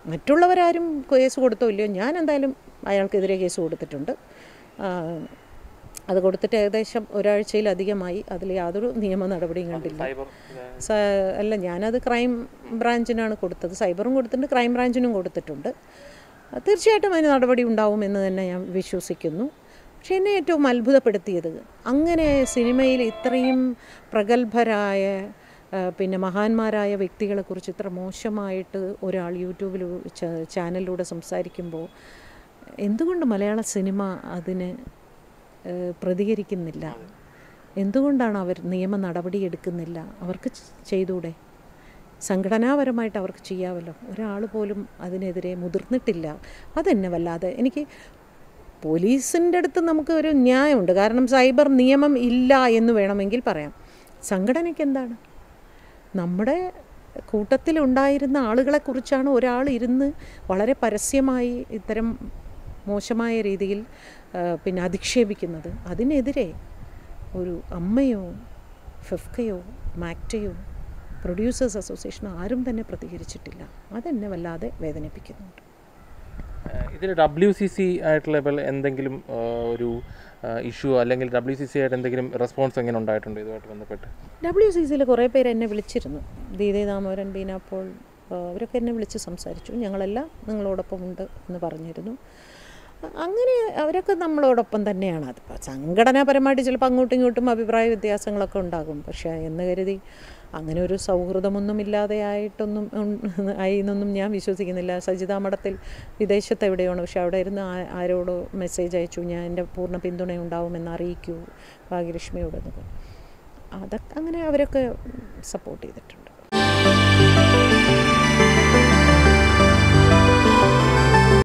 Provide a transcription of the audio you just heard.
മറ്റുള്ളവരാരും case കൊടുത്തോ ഇല്ലയോ ഞാൻ എന്തായാലും അയാൾക്കെതിരെ കേസ് കൊടുത്തിട്ടുണ്ട് ആ, അത് കൊടുത്തിട്ട് ഏകദേശം ഒരാഴ്ചയിലധികമായി അതിൽ യാതൊരു നിയമ നടപടിയും കണ്ടില്ല സൈബർ സ- അല്ല ഞാനത് ക്രൈം ബ്രാഞ്ചിനാണ് കൊടുത്തത് സൈബറും കൊടുത്തിട്ടുണ്ട് ക്രൈം ബ്രാഞ്ചിനും കൊടുത്തിട്ടുണ്ട് തീർച്ചയായിട്ടും അതിന് നടപടി ഉണ്ടാവുമെന്ന് തന്നെ ഞാൻ വിശ്വസിക്കുന്നു പക്ഷേ എന്നെ ഏറ്റവും അത്ഭുതപ്പെടുത്തിയത് അങ്ങനെ സിനിമയിൽ ഇത്രയും പ്രഗത്ഭരായ ആ, പിന്നെ മഹാന്മാരായ വ്യക്തികളെക്കുറിച്ച് ഇത്ര മോശമായിട്ട് ഒരാൾ യൂട്യൂബിൽ ച- ചാനലിലൂടെ സംസാരിക്കുമ്പോൾ എന്തുകൊണ്ട് മലയാള സിനിമ അതിന് ഏഹ്, പ്രതികരിക്കുന്നില്ല എന്തുകൊണ്ടാണ് അവർ നിയമ നടപടി എടുക്കുന്നില്ല അവർക്ക് ചെ- ചെയ്തൂടെ സംഘടനാപരമായിട്ട് അവർക്ക് ചെയ്യാമല്ലോ ഒരാൾ പോലും അതിനെതിരെ മുതിർന്നിട്ടില്ല അതെന്നെ വല്ലാതെ എനിക്ക് പോലീസിൻ്റെ അടുത്ത് നമുക്ക് ഒരു ന്യായമുണ്ട് കാരണം സൈബർ നിയമം ഇല്ല എന്ന് വേണമെങ്കിൽ പറയാം സംഘടനയ്ക്ക് എന്താണ് നമ്മുടെ കൂട്ടത്തിലുണ്ടായിരുന്ന ആളുകളെക്കുറിച്ചാണ് ഒരാൾ ഇരുന്ന് വളരെ പരസ്യമായി ഇത്തരം മോശമായ രീതിയിൽ ആ, പിന്നെ അധിക്ഷേപിക്കുന്നത് അതിനെതിരെ ഒരു അമ്മയോ ഫെഫ്കയോ മാക്റ്റയോ പ്രൊഡ്യൂസേഴ്സ് അസോസിയേഷനോ ആരും തന്നെ പ്രതികരിച്ചിട്ടില്ല അതെന്നെ വല്ലാതെ വേദനിപ്പിക്കുന്നുണ്ട് ഇതിൽ ഡബ്ല്യു സി സി ആയിട്ടുള്ള ലെവൽ എന്തെങ്കിലും ആ, ഒരു ഇഷ്യൂ അല്ലെങ്കിൽ ഡബ്ല്യു സി സി ആയിട്ട് എന്തെങ്കിലും റെസ്പോൺസ് എങ്ങനെ ഉണ്ടായിട്ടുണ്ട് ഇതുമായിട്ട് ബന്ധപ്പെട്ട് ഡബ്ല്യു സി സിയിൽ കുറേ പേര് എന്നെ വിളിച്ചിരുന്നു ദീദി ദാമോദരൻ ബീന പോൾ ആ, അവരൊക്കെ എന്നെ വിളിച്ച് സംസാരിച്ചു ഞങ്ങളെല്ലാം നിങ്ങളോടൊപ്പം ഉണ്ട് എന്ന് പറഞ്ഞിരുന്നു അ- അങ്ങനെ അവരൊക്കെ നമ്മളോടൊപ്പം തന്നെയാണ് അത് സംഘടനാപരമായിട്ട് ചിലപ്പോൾ അങ്ങോട്ടും ഇങ്ങോട്ടും അഭിപ്രായ വ്യത്യാസങ്ങളൊക്കെ ഉണ്ടാകും പക്ഷേ എന്ന് കരുതി അങ്ങനെ ഒരു സൗഹൃദമൊന്നും ഇല്ലാതെ ആയിട്ടൊന്നും ഉൺ- ആയി എന്നൊന്നും ഞാൻ വിശ്വസിക്കുന്നില്ല സജിതാ മഠത്തിൽ വിദേശത്ത് എവിടെയാണ് പക്ഷെ അവിടെ ഇരുന്ന് ആ- ആരോടോ മെസ്സേജ് അയച്ചു ഞാൻ എൻ്റെ പൂർണ്ണ പിന്തുണ ഉണ്ടാവുമെന്ന് അറിയിക്കൂ ഭാഗ്യലക്ഷ്മിയോട് എന്നൊക്കെ അതൊക്കെ അങ്ങനെ അവരൊക്കെ സപ്പോർട്ട് ചെയ്തിട്ടുണ്ട്